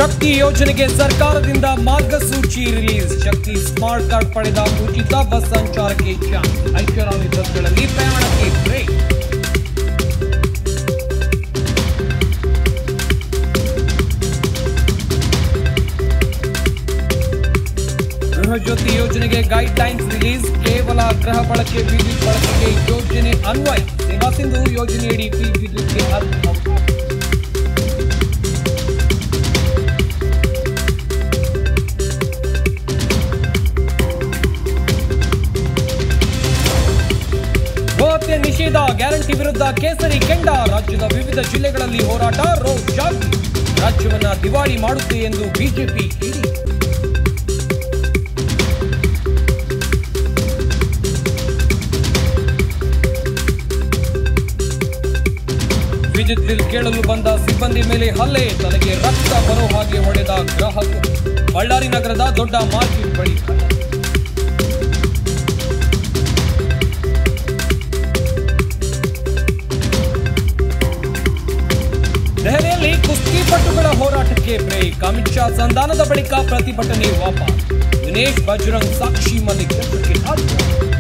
ಶಕ್ತಿ ಯೋಜನೆಗೆ ಸರ್ಕಾರದಿಂದ ಮಾರ್ಗಸೂಚಿ ರಿಲೀಸ್ ಶಕ್ತಿ ಸ್ಮಾರ್ಟ್ ಕಾರ್ಡ್ ಪಡೆದ ಉಚಿತ ಬಸ್ ಸಂಚಾರಕ್ಕೆ ಚಾನ್ಸ್ ಐಷಾರಾಮಿ ಬಸ್ಗಳಲ್ಲಿ ಪ್ರಯಾಣಕ್ಕೆ ಬ್ರೇಕ್ ಗೃಹ ಜ್ಯೋತಿ ಯೋಜನೆಗೆ ಗೈಡ್ ಲೈನ್ಸ್ ರಿಲೀಸ್ ಕೇವಲ ಗೃಹ ಬಳಕೆ ವಿದ್ಯುತ್ ಬಳಕೆಗೆ ಯೋಜನೆ ಅನ್ವಯ ಸೇವಾ ಸಿಂಧು ಯೋಜನೆಯಡಿ ಪಿ ವಿದ್ಯುತ್ಗೆ ಅರ್ಹ ಅವಕಾಶ. ಗೋಹತ್ಯೆ ನಿಷೇಧ ಗ್ಯಾರಂಟಿ ವಿರುದ್ಧ ಕೇಸರಿ ಕೆಂಡ ರಾಜ್ಯದ ವಿವಿಧ ಜಿಲ್ಲೆಗಳಲ್ಲಿ ಹೋರಾಟ ರೋಡ್ ಜಾಗೃತಿ ರಾಜ್ಯವನ್ನ ದಿವಾಳಿ ಮಾಡುತ್ತೆ ಎಂದು ಬಿಜೆಪಿ ಕಿಡಿ ವಿದ್ಯುತ್ ಬಿಲ್ ಕೇಳಲು ಬಂದ ಸಿಬ್ಬಂದಿ ಮೇಲೆ ಹಲ್ಲೆ ತಲೆಗೆ ರಕ್ತ ಬರೋ ಹಾಗೆ ಹೊಡೆದ ಗ್ರಾಹಕ ಬಳ್ಳಾರಿ ನಗರದ ದೊಡ್ಡ ಮಾರ್ಕೆಟ್ ಬಳಿ ದೆಹಲಿಯಲ್ಲಿ ಕುಸ್ತಿಪಟುಗಳ ಹೋರಾಟಕ್ಕೆ ಬ್ರೇಕ್ ಅಮಿತ್ ಶಾ ಸಂಧಾನದ ಬಳಿಕ ಪ್ರತಿಭಟನೆ ವಾಪಸ್ ದಿನೇಶ್ ಬಜರಂಗ್ ಸಾಕ್ಷಿ ಮಲ್ಲಿಕ್ ಚಿತ್ರಕ್ಕೆ ಹಾಜರು